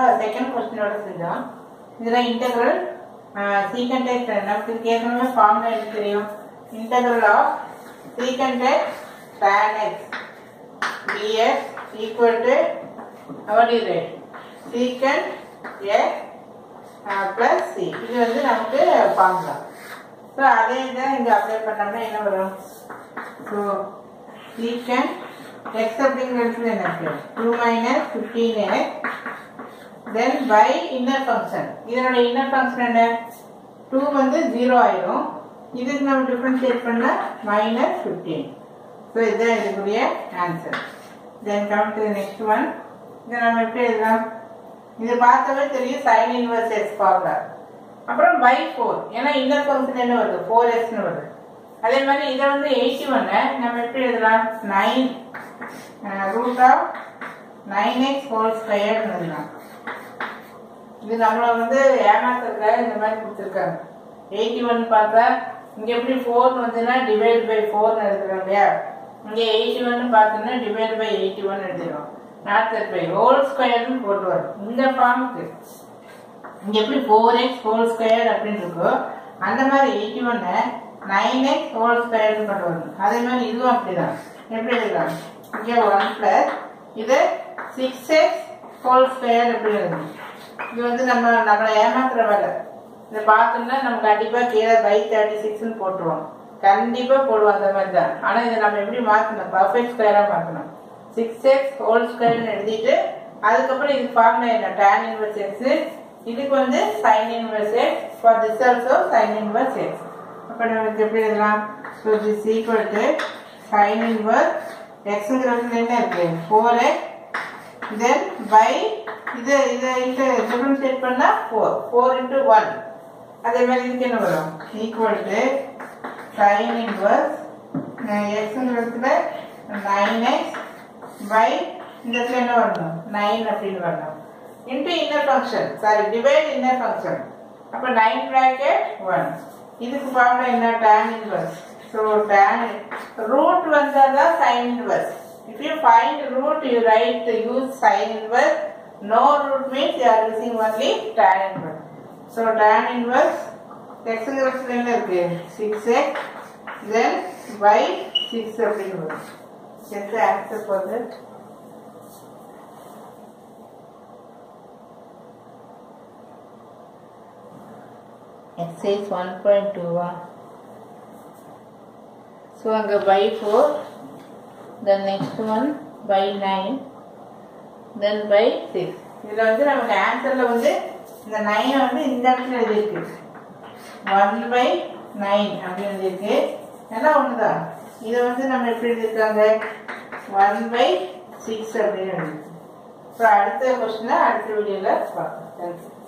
Second கொஸ்டினோட செஞ்சோம் இதில் integral சீக்கண்டெக்ட் நமக்கு இதுக்கு ஏற்கனவே ஃபார்முலா எனக்கு தெரியும் integral of secant tan x dx equal to what is it secant x uh, plus c இது வந்து நமக்கு ஃபார்முலா ஸோ அதே தான் இங்கே அப்ளை பண்ணோம்னா என்ன வரும் ஸோ secant x அப்படிங்கிறது என்ன இருக்கு two minus fifteen x then by inner function இதனோட இன்னர் ஃபங்க்ஷன் என்ன டூ வந்து ஜீரோ ஆயிடும் இதுக்கு நம்ம டிஃபரன்ஷியேட் பண்ணால் மைனஸ் ஃபிஃப்டீன் ஸோ இதுதான் இதுக்குரிய answer then come to next one இதை நம்ம எப்படி எழுதலாம் இது பார்த்தாவே தெரியும் சைன் இன்வர்ஸ் எக்ஸ் ஃபார்முலா அப்புறம் பை ஃபோர் ஏன்னா இன்னர் ஃபங்க்ஷன் என்ன வருது ஃபோர் எக்ஸ்னு வருது அதே மாதிரி இதை வந்து எயிட்டி ஒன்னை நம்ம எப்படி எழுதலாம் nine root of nine x whole ஸ்கொயர்னு எழுதலாம் இது நம்மளை வந்து ஏமாத்துறதுக்காக இந்த மாதிரி கொடுத்துருக்காங்க எயிட்டி ஒன் பார்த்தா இங்கே எப்படி ஃபோர்னு வந்துன்னா டிவைட் பை ஃபோர்னு எழுதுறோம் இல்லையா இங்கே எயிட்டி ஒன்னு பார்த்தோன்னா டிவைட் பை எயிட்டி ஒன் எழுதிடும் நாட் தட் பை ஹோல் ஸ்கொயர்னு போட்டு வரும் இந்த ஃபார்முக்கு இங்கே எப்படி ஃபோர் எக்ஸ் ஹோல் ஸ்கொயர் அப்படின்னு இருக்கோ அந்த மாதிரி எயிட்டி ஒன்னை நைன் எக்ஸ் ஹோல் ஸ்கொயர்னு கொண்டு வரணும் அதே மாதிரி இதுவும் அப்படிதான் எப்படி எழுதலாம் இங்கே ஒன் பிளஸ் இது சிக்ஸ் எக்ஸ் ஹோல் ஸ்கொயர் எப்படி எழுதணும் இது வந்து நம்ம நம்மளை ஏமாத்துற வேலை இதை பார்த்தோம்னா நம்ம கண்டிப்பாக கீழே பை தேர்ட்டி சிக்ஸ்னு போட்டுருவோம் கண்டிப்பாக போடுவோம் அந்த மாதிரி தான் ஆனால் இதை நம்ம எப்படி மாற்றணும் பர்ஃபெக்ட் ஸ்கொயராக மாற்றணும் சிக்ஸ் எக்ஸ் ஹோல் ஸ்கொயர்னு எழுதிட்டு அதுக்கப்புறம் இது ஃபார்முலா என்ன டேன் இன்வர்ஸ் எக்ஸ் இதுக்கு வந்து sine inverse x for this also sine inverse x அப்போ நமக்கு எப்படி எழுதலாம் so this equal to sine inverse எக்ஸுங்கிறது என்ன இருக்கு ஃபோர் எக்ஸ் தென் பை இது இதை இன்ட்டு டிஃபரன்ஷியேட் பண்ணால் ஃபோர் ஃபோர் இன்ட்டு ஒன் அதே மாதிரி இதுக்கு என்ன வரும் ஈக்குவல் டு சைன் இன்வர்ஸ் எக்ஸுங்கிறதுல நைன் எக்ஸ் பை இந்த இடத்துல என்ன வரணும் நைன் அப்படின்னு வரணும் into inner function sorry divide inner function அப்போ நைன் ப்ராக்கெட் ஒன் இதுக்கு ஃபார்முலா என்ன tan inverse so tan root வந்தால் தான் sine inverse if you find root you right use sine inverse no root means you are using only tan inverse. So tan inverse x ங்கிறது என்ன இருக்கு 6x then by 6 அப்படின்னு வரும் Get the answer for that. Exercise 1.2 வா so அங்கே by four then next one by nine then by six இதில் வந்து நமக்கு ஆன்சரில் வந்து இந்த நைனை வந்து இந்த இடத்துல எழுதியிருக்கு ஒன் பை நைன் அப்படின்னு எழுதியிருக்கு எல்லாம் ஒன்று தான் இதை வந்து நம்ம எப்படி எழுதியிருக்காங்க ஒன் பை சிக்ஸ் அப்படின்னு எழுதியிருக்கு ஸோ அடுத்த கொஸ்டினை அடுத்த வீடியோவில் பார்க்கலாம் தேங்க்யூ